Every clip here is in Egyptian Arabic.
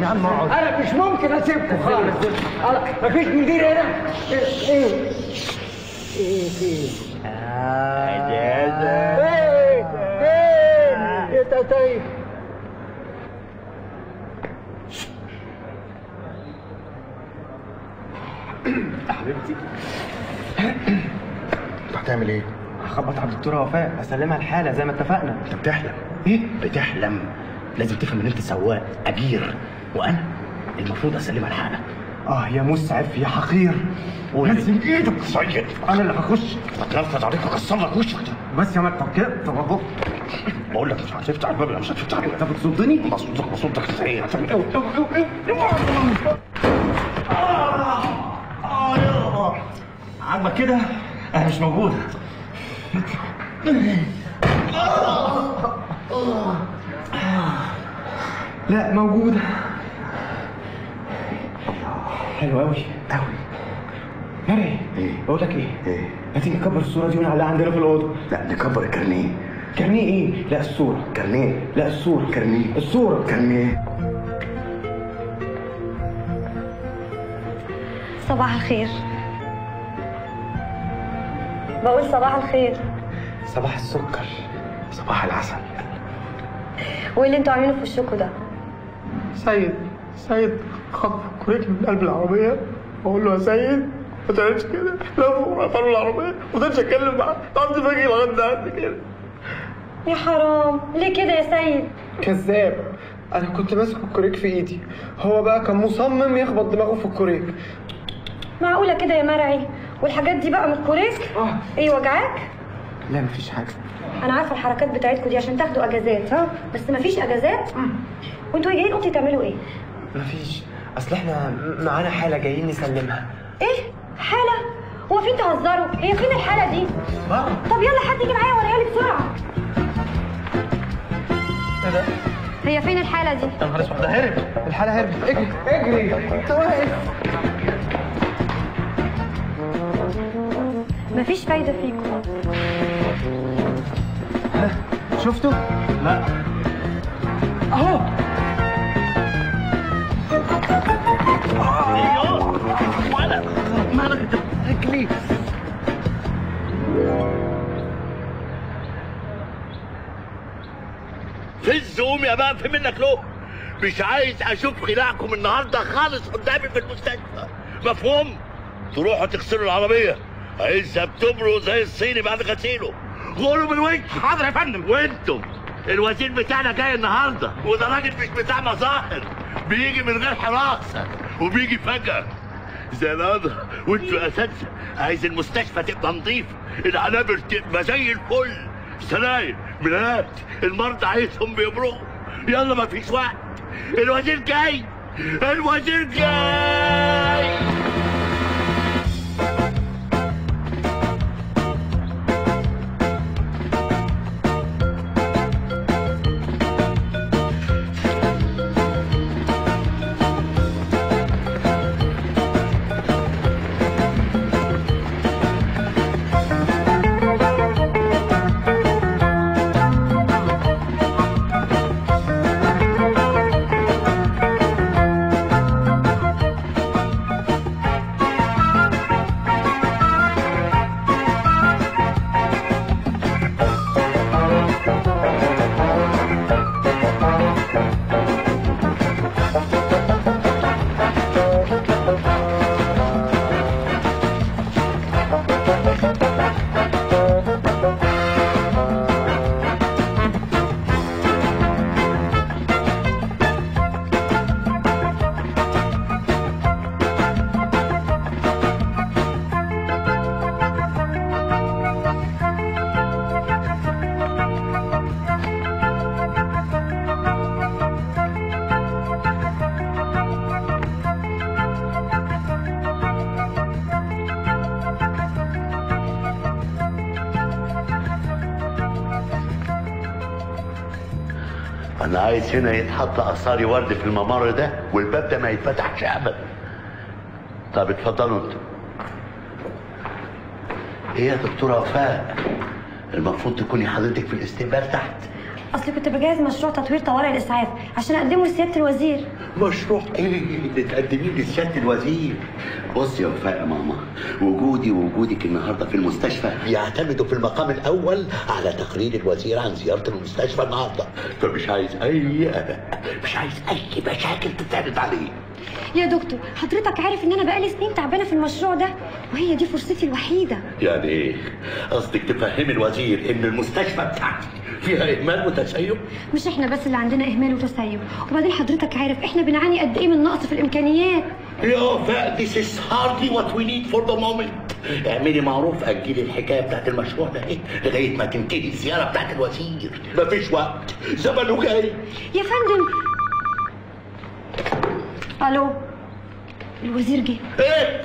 يا عم اقعد انا مش ممكن اسيبكم خالص أنا- مفيش مدير هنا ايه ايه ايه في ايه ايه ايه انت طيب حبيبتي انت هتعمل ايه؟ هخبط على الدكتوره وفاء اسلمها الحاله زي ما اتفقنا انت بتحلم ايه؟ بتحلم لازم تفهم ان انت سواق اجير وانا المفروض اسلمها الحاله اه يا مسعف يا حقير لازم ايدك تصيد انا اللي هخش هتنفذ عليك واكسر لك وشك بس يا مكتب كده طب اهو بقول لك مش هتفتح الباب لا مش هتفتح الباب انت بتصدني بصوتك بصوتك ازاي هتعمل ايه؟ اه يابا عاجبك كده انا مش موجود لا موجودة حلو قوي قوي مرعي ايه؟ بقول لك ايه ايه؟ ما تيجي نكبر الصورة دي ونعلقها عندنا في الأوضة لا نكبر الكارنيه كارنيه ايه؟ لا الصورة كارنيه لا الصورة كارنيه الصورة كارنيه صباح الخير بقول صباح الخير صباح السكر صباح العسل وايه اللي انتوا عاملينه في وشكوا ده سيد سيد خط كوريك من قلب العربية بقول له يا سيد ما تعملش كده لفوا قفلوا العربية ما فضلتش اتكلم معاه قعدت باجي لغاية ده قد كده يا حرام ليه كده يا سيد كذاب انا كنت ماسك الكوريك في ايدي هو بقى كان مصمم يخبط دماغه في الكوريك معقولة كده يا مرعي والحاجات دي بقى من الكوريك آه. ايه وجعاك لا مفيش حاجة انا عارفه الحركات بتاعتكم دي عشان تاخدوا اجازات ها بس مفيش اجازات وانتوا جايين اوضتي تعملوا ايه مفيش اصل احنا معانا حالة جايين نسلمها ايه حاله هو فين تهزروا هي فين الحاله دي اه طب يلا حد يجي معايا وريها لي بسرعه ايه ده؟ هي فين الحاله دي يا نهار اسود ده هرب الحالة هربت اجري اجري انت واقف مفيش فايده فيكم شفته؟ لا اهو في الزوم يا بقى في منك له مش عايز اشوف خلاعكم النهارده خالص قدامي في المستشفى مفهوم تروحوا تغسلوا العربيه عايزها بتمرق زي الصيني بعد غسيله غوروا من وش حاضر يا فندم وانتم الوزير بتاعنا جاي النهارده وده راجل مش بتاع مظاهر بيجي من غير حراسه وبيجي فجاه زي النهارده وانتوا يا اساتذه عايز المستشفى تبقى نظيفه العنابر تبقى زي الفل سراير بنات المرضى عايزهم بيبرقوا يلا ما فيش وقت الوزير جاي الوزير جاي انا عايز هنا يتحط اثاري ورد في الممر ده والباب ده ما يتفتحش ابدا طب اتفضلوا انتوا ايه يا دكتوره وفاء المفروض تكوني حضرتك في الاستقبال تحت اصل كنت بجهز مشروع تطوير طوارئ الاسعاف عشان اقدمه لسياده الوزير مشروع ايه اللي تقدميه لسياده الوزير بص يا وفاء يا ماما وجودي ووجودك النهارده في المستشفى بيعتمدوا في المقام الاول على تقرير الوزير عن زياره المستشفى النهارده فمش عايز اي مش عايز اي مشاكل تتعرض عليه يا دكتور حضرتك عارف ان انا بقالي سنين تعبانه في المشروع ده وهي دي فرصتي الوحيده يعني ايه قصدك تفهمي الوزير ان المستشفى بتاعتي فيها اهمال وتسيب مش احنا بس اللي عندنا اهمال وتسيب وبعدين حضرتك عارف احنا بنعاني قد ايه من نقص في الامكانيات يا وفاء this is hardly what we need for the moment اعملي معروف اجلي الحكايه بتاعت المشروع ده ايه لغايه ما تنتهي الزياره بتاعت الوزير مفيش وقت زمنه جاي يا فندم الو الوزير جه ايه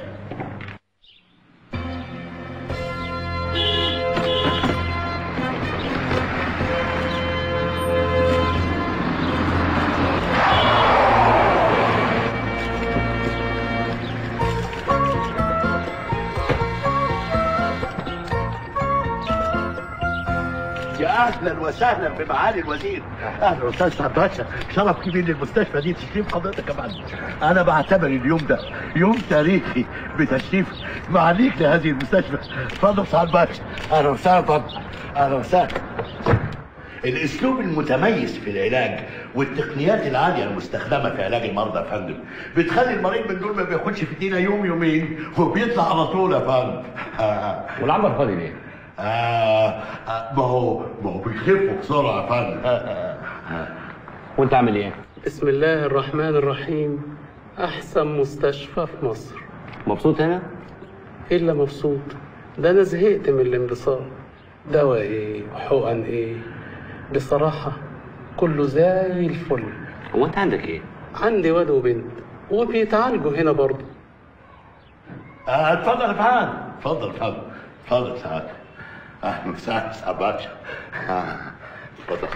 يا اهلا وسهلا بمعالي الوزير اهلا وسهلا سعد باشا شرف كبير للمستشفى دي تشريف حضرتك يا فندم انا بعتبر اليوم ده يوم تاريخي بتشريف معاليك لهذه المستشفى اتفضل سعد باشا اهلا وسهلا اتفضل اهلا وسهلا الاسلوب المتميز في العلاج والتقنيات العاليه المستخدمه في علاج المرضى يا فندم بتخلي المريض من دول ما بياخدش في ايدينا يوم يومين وبيطلع على طول يا فندم والعنبر فاضي ليه؟ آه آه، ما هو ما هو بيخفوا بسرعه يا فندم وانت عامل ايه؟ بسم الله الرحمن الرحيم أحسن مستشفى في مصر مبسوط هنا؟ إلا مبسوط ده أنا زهقت من الانبساط دواء إيه وحقن إيه بصراحة كله زي الفل هو انت عندك ايه؟ عندي واد وبنت وبيتعالجوا هنا برضه آه، اتفضل يا فندم اتفضل يا فندم اتفضل سعاد اهلا وسهلا سعاد باشا آه، اتفضل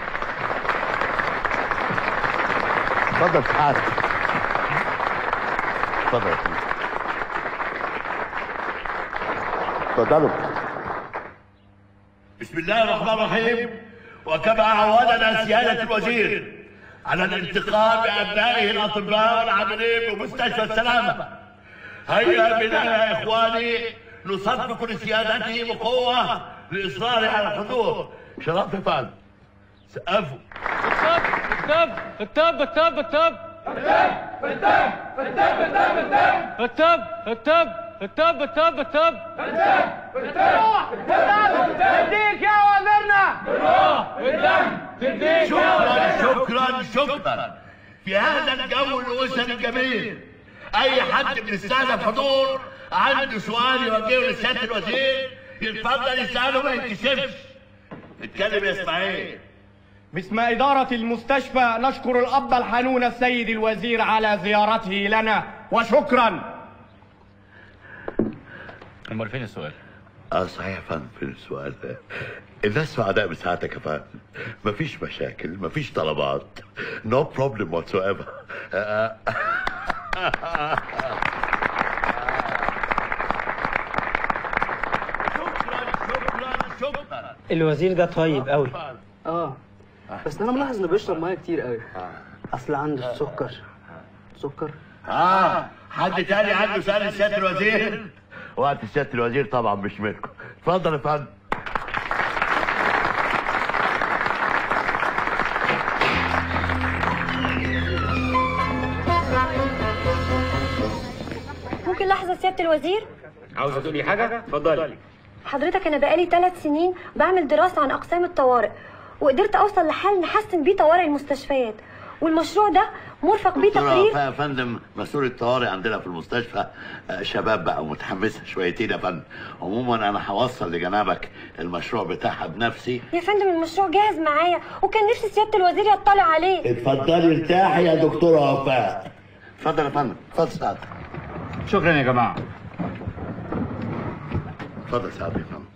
اتفضل سعاد اتفضل يا فندم اتفضلوا بسم الله الرحمن الرحيم وكما عودنا سيادة الوزير على الانتقام بأبنائه الأطباء العاملين بمستشفى السلامة هيا بنا يا إخواني نصفق لسيادته بقوة لإصراره على الحضور شرف فان سقفوا التب التب التب التب التب التب التب التب التب تديك يا وزيرنا بالدم تديك شكرا شكرا شكرا في هذا الجو الأسري الجميل أي حد من السادة الحضور عنده سؤال يوجهه لسيادة الوزير يتفضل يسأله ما يتكسفش اتكلم يا إسماعيل باسم إدارة المستشفى نشكر الأب الحنون السيد الوزير على زيارته لنا وشكرا امال فين السؤال؟ اه صحيح يا فندم في السؤال ده الناس سعداء بساعتك يا فندم مفيش مشاكل مفيش طلبات نو بروبلم واتس ايفر شكرا شكرا شكرا الوزير ده طيب قوي اه بس انا ملاحظ انه بيشرب ميه كتير قوي اصل عنده السكر سكر اه حد تاني عنده سؤال لسيادة الوزير وقت سيادة الوزير طبعا مش منكم اتفضل يا فندم ممكن لحظه سياده الوزير عاوزه تقولي حاجه؟ اتفضلي حضرتك انا بقالي ثلاث سنين بعمل دراسه عن اقسام الطوارئ وقدرت اوصل لحل نحسن بيه طوارئ المستشفيات والمشروع ده مرفق بيه تقرير يا فندم مسؤول الطوارئ عندنا في المستشفى آه، شباب بقى متحمسه شويتين يا فندم عموما انا هوصل لجنابك المشروع بتاعها بنفسي يا فندم المشروع جاهز معايا وكان نفسي سياده الوزير يطلع عليه اتفضلي ارتاحي يا دكتوره وفاء اتفضل يا فندم اتفضل سعد شكرا يا جماعه اتفضل سعد يا فندم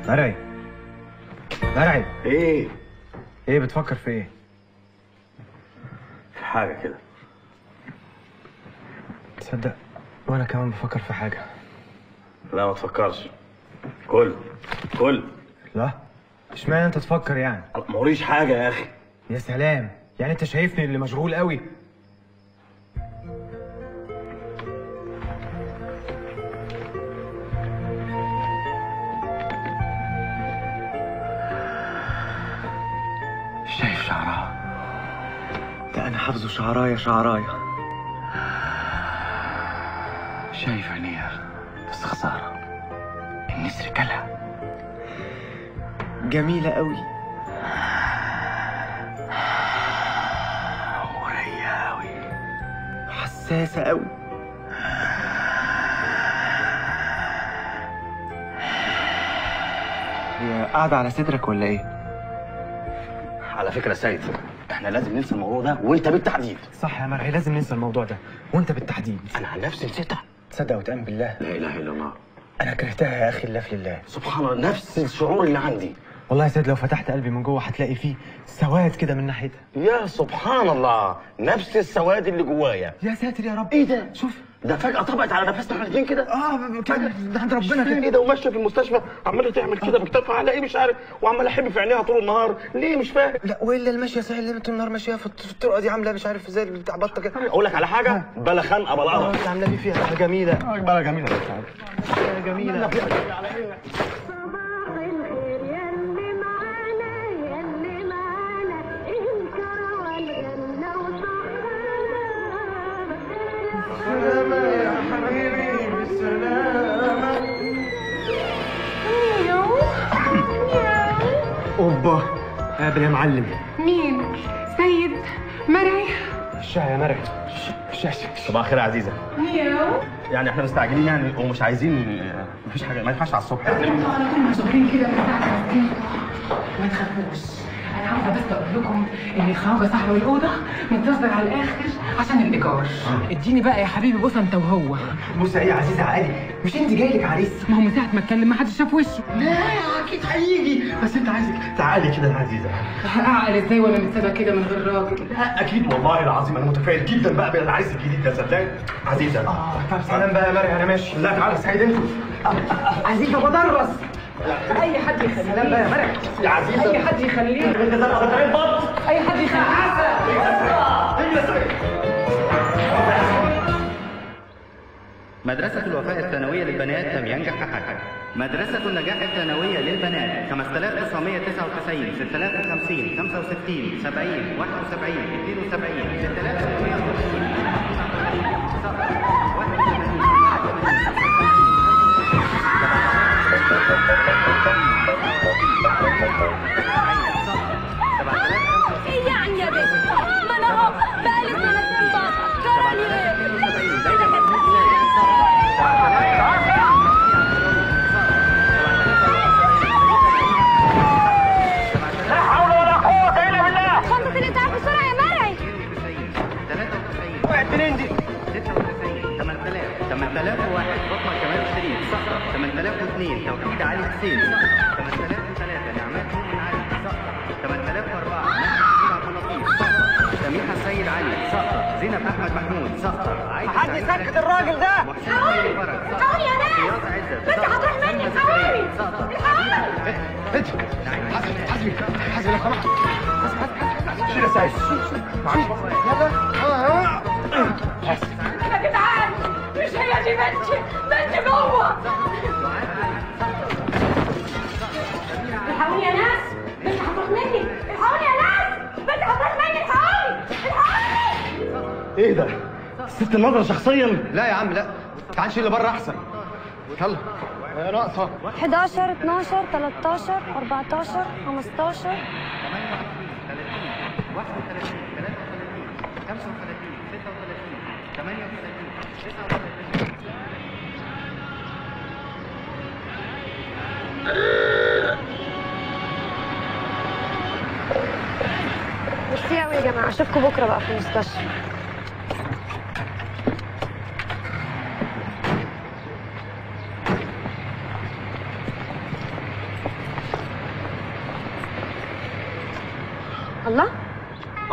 مرعي مرعي ايه ايه بتفكر في ايه؟ في حاجه كده تصدق وانا كمان بفكر في حاجة لا ما تفكرش كل كل لا اشمعنى انت تفكر يعني؟ ما وريش حاجه يا اخي يا سلام يعني انت شايفني اللي مشغول قوي شايف شعرها ده انا حافظه شعرايه شعرايه شايف عينيها بس خساره النسر كلها جميلة قوي ورية أوي حساسة قوي هي قاعدة على صدرك ولا ايه؟ على فكره يا سيد احنا لازم ننسى الموضوع ده وانت بالتحديد صح يا مرعي لازم ننسى الموضوع ده وانت بالتحديد انا عن نفسي نسيتها تصدق وتأمن بالله لا اله الا الله انا كرهتها يا اخي الله في الله سبحان الله نفس الشعور اللي عندي والله يا سيد لو فتحت قلبي من جوه هتلاقي فيه سواد كده من ناحيتها يا سبحان الله نفس السواد اللي جوايا يا ساتر يا رب ايه ده شوف ده فجأة طبقت على نفسنا احنا الاثنين كده اه كده ده عند ربنا فين كده ايه ده وماشيه في المستشفى عماله تعمل كده بكتافها على ايه مش عارف وعماله احب في عينيها طول النهار ليه مش فاهم لا والا الماشيه سهل اللي طول النهار ماشيه في في الطرقه دي عامله مش عارف ازاي بتاع بطه كده اقول لك على حاجه بلا خنقه بلا اه قرف انت عامله لي فيها جميله بلا جميله جميله صباح الخير يلي معانا يلي معانا الكروان غنى اوبا قابل يا معلم مين؟ سيد مرعي الشاي يا مرعي الشاي صباح الخير يا عزيزه مياو يعني احنا مستعجلين يعني ومش عايزين مفيش حاجه ما ينفعش على الصبح يعني على طول مشغولين كده من ساعة ما جيتوا. ما تخافوش انا عاوزه بس اقول لكم ان الخواجه صاحب الاوضه منتظر على الاخر عشان الايجار اديني بقى يا حبيبي بص انت وهو بص يا عزيزه عادي مش انت جاي لك عريس ما هو من ساعه ما اتكلم ما حدش شاف وشه لا اكيد هيجي بس انت عايزك تعالي كده يا عزيزه اعقل ازاي وانا متسابه كده من غير راجل لا اكيد والله العظيم انا متفائل جدا بقى بالعريس الجديد ده صدقني عزيزه اه طب سلام بقى يا مرعي انا ماشي لا تعالى سعيد انتوا عزيزه بدرس اي حد يخليه سلام بقى يا مرعي يا عزيزه اي حد يخليه انت زي غدارين بط اي حد يخليه مدرسة الوفاء الثانوية للبنات لم ينجح أحد. مدرسة النجاح الثانوية للبنات 5999 56 65 70 71 72 6850 ايه يعني يا بنت؟ ما انا اهو بقالي سنتين بفكر خلص اللي تعرف بسرعه يا مرعي 96 8000 8001 فاطمة كمال شريف سقط 8002 توحيد علي حسين سقط 8003 نعمات مؤمن علي سقط 8004 نجم عبد اللطيف سقط سميحة السيد علي سقط زينب أحمد محمود سقط عايشة حد سعيد يسكت زكي، الراجل ده محسن علي فرج سقط حاول يا ناس رياض عزت بس سقط هتروح مني سلمى حاولي زكريا سقط حسبي حسبي حسبي لو سمحت شيل يا سعيد يا جدعان مش هي دي بنتي بنتي جوه الحقوني يا ناس بنتي هتروح مني الحقوني يا ناس بنتي هتروح مني الحقوني الحقوني ايه ده ست النظره شخصيا لا يا عم لا تعال نشيل بره احسن يلا يا ناقصه 11 12 13 14 15 ميرسي قوي يا جماعه اشوفكم بكره بقى في المستشفى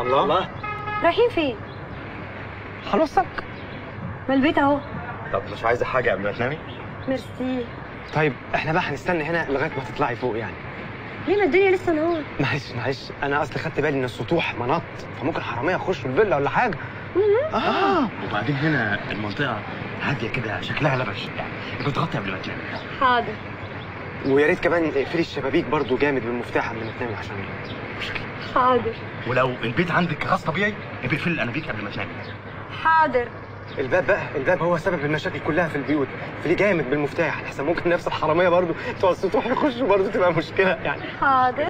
الله الله رايحين فين هنوصلك ما البيت اهو طب مش عايزه حاجه قبل ما تنامي ميرسي طيب احنا بقى هنستنى هنا لغايه ما تطلعي فوق يعني ليه ما الدنيا لسه نهار معلش معلش انا اصل خدت بالي ان السطوح منط فممكن حراميه يخشوا الفيلا ولا حاجه اه وبعدين هنا المنطقه هاديه كده شكلها لبش يعني يبقى تغطي قبل ما تنام حاضر ويا ريت كمان اقفلي الشبابيك برضو جامد بالمفتاح قبل ما تنامي عشان حاضر ولو البيت عندك غاز طبيعي يبقى اقفلي الانابيب قبل ما تنامي حاضر الباب بقى الباب هو سبب المشاكل كلها في البيوت اقفليه جامد بالمفتاح احسن ممكن نفس الحراميه برضو بتوع السطوح يخشوا برضو تبقى مشكله يعني حاضر